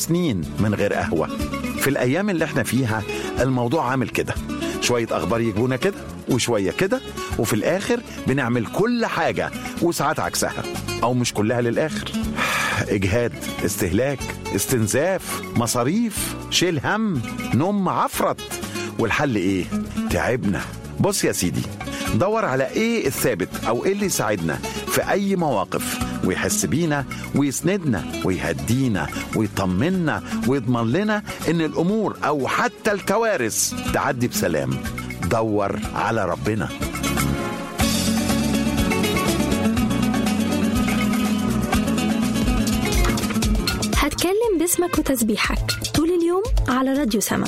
سنين من غير قهوة في الأيام اللي احنا فيها الموضوع عامل كده شوية أخبار يجيبونا كده وشوية كده وفي الآخر بنعمل كل حاجة وساعات عكسها أو مش كلها للآخر إجهاد استهلاك استنزاف مصاريف شيل هم نوم عفرت والحل إيه؟ تعبنا بص يا سيدي دور على ايه الثابت او ايه اللي يساعدنا في اي مواقف ويحس بينا ويسندنا ويهدينا ويطمنا ويضمن لنا ان الامور او حتى الكوارث تعدي بسلام دور على ربنا هتكلم باسمك وتسبيحك طول اليوم على راديو سما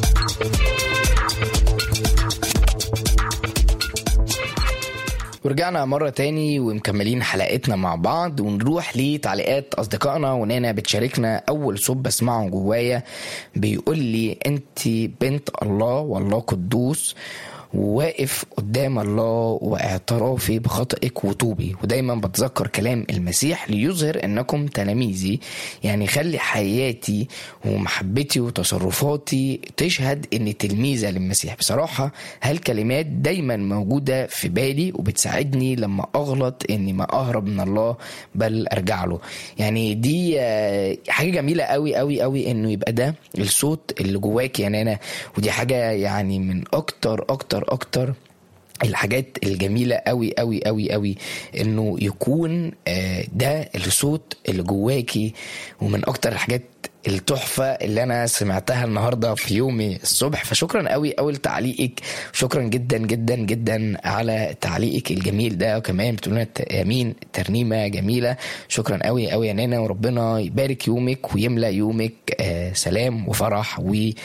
ورجعنا مرة تاني ومكملين حلقتنا مع بعض ونروح لتعليقات أصدقائنا ونانا بتشاركنا أول صوت بسمعه جوايا بيقول لي أنت بنت الله والله قدوس وواقف قدام الله واعترافي بخطئك وتوبي ودايما بتذكر كلام المسيح ليظهر انكم تلاميذي يعني خلي حياتي ومحبتي وتصرفاتي تشهد اني تلميذه للمسيح بصراحه هالكلمات دايما موجوده في بالي وبتساعدني لما اغلط اني ما اهرب من الله بل ارجع له يعني دي آه، حاجه جميله قوي قوي قوي انه يبقى ده الصوت اللي جواك يا نانا ودي حاجه يعني من اكتر اكتر اكتر الحاجات الجميلة قوي قوي قوي قوي انه يكون آه، ده الصوت اللي جواكي ومن اكتر الحاجات التحفة اللي أنا سمعتها النهاردة في يومي الصبح فشكرا قوي قوي لتعليقك شكرا جدا جدا جدا على تعليقك الجميل ده وكمان بتقول لنا يمين ترنيمة جميلة شكرا قوي قوي يا نانا وربنا يبارك يومك ويملأ يومك آه، سلام وفرح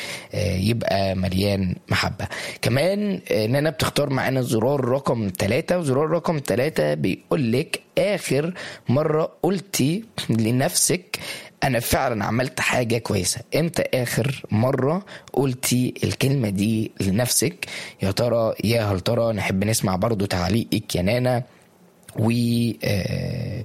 ويبقى مليان محبة كمان آه، نانا بتختار معانا زرار رقم ثلاثة وزرار رقم ثلاثة بيقول لك آخر مرة قلتي لنفسك انا فعلا عملت حاجه كويسه امتى اخر مره قلتي الكلمه دي لنفسك يا ترى يا هل ترى نحب نسمع برضو تعليقك يا نانا و آه،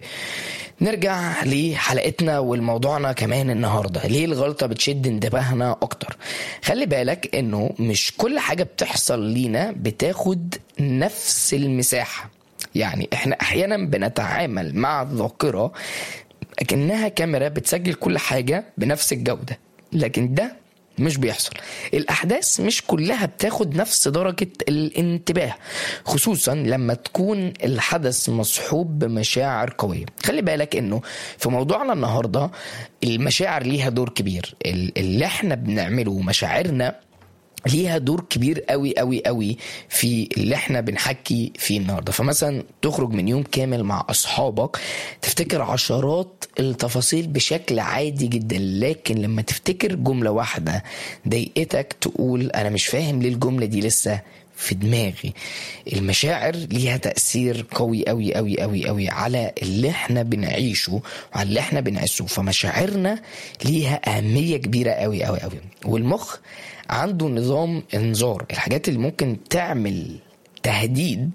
نرجع لحلقتنا والموضوعنا كمان النهارده ليه الغلطه بتشد انتباهنا اكتر خلي بالك انه مش كل حاجه بتحصل لينا بتاخد نفس المساحه يعني احنا احيانا بنتعامل مع الذاكره لكنها كاميرا بتسجل كل حاجة بنفس الجودة لكن ده مش بيحصل الأحداث مش كلها بتاخد نفس درجة الانتباه خصوصا لما تكون الحدث مصحوب بمشاعر قوية خلي بالك انه في موضوعنا النهاردة المشاعر ليها دور كبير ال- اللي احنا بنعمله مشاعرنا ليها دور كبير قوي قوي قوي في اللي احنا بنحكي فيه النهارده فمثلا تخرج من يوم كامل مع اصحابك تفتكر عشرات التفاصيل بشكل عادي جدا لكن لما تفتكر جمله واحده ضايقتك تقول انا مش فاهم ليه الجمله دي لسه في دماغي المشاعر ليها تأثير قوي قوي قوي قوي قوي على اللي احنا بنعيشه وعلى اللي احنا بنعيشه فمشاعرنا ليها أهمية كبيرة قوي قوي قوي والمخ عنده نظام انذار الحاجات اللي ممكن تعمل تهديد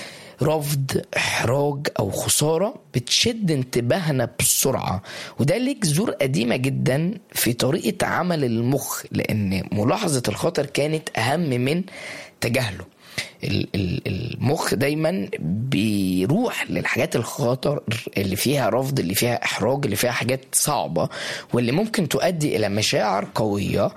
رفض احراج او خساره بتشد انتباهنا بسرعه وده ليه جذور قديمه جدا في طريقه عمل المخ لان ملاحظه الخطر كانت اهم من تجاهله ال- ال- المخ دايما بيروح للحاجات الخطر اللي فيها رفض اللي فيها احراج اللي فيها حاجات صعبه واللي ممكن تؤدي الى مشاعر قويه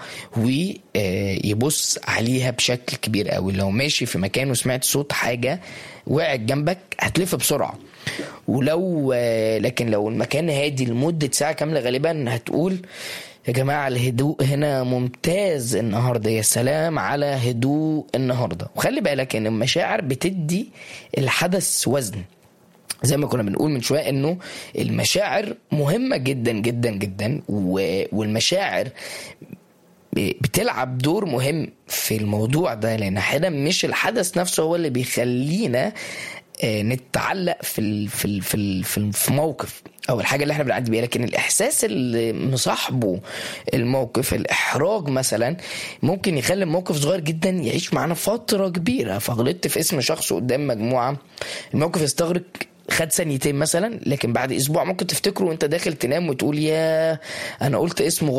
ويبص عليها بشكل كبير قوي لو ماشي في مكان وسمعت صوت حاجه وقعت جنبك هتلف بسرعه ولو لكن لو المكان هادي لمده ساعه كامله غالبا هتقول يا جماعة الهدوء هنا ممتاز النهاردة يا سلام على هدوء النهاردة وخلي بالك ان المشاعر بتدي الحدث وزن زي ما كنا بنقول من شويه انه المشاعر مهمه جدا جدا جدا و- والمشاعر بتلعب دور مهم في الموضوع ده لان احيانا مش الحدث نفسه هو اللي بيخلينا آه، نتعلق في ال في ال في ال في, ال في موقف او الحاجه اللي احنا بنعدي بيها لكن الاحساس اللي مصاحبه الموقف الاحراج مثلا ممكن يخلي الموقف صغير جدا يعيش معانا فتره كبيره فغلطت في اسم شخص قدام مجموعه الموقف يستغرق خد ثانيتين مثلا لكن بعد اسبوع ممكن تفتكره وانت داخل تنام وتقول يا انا قلت اسمه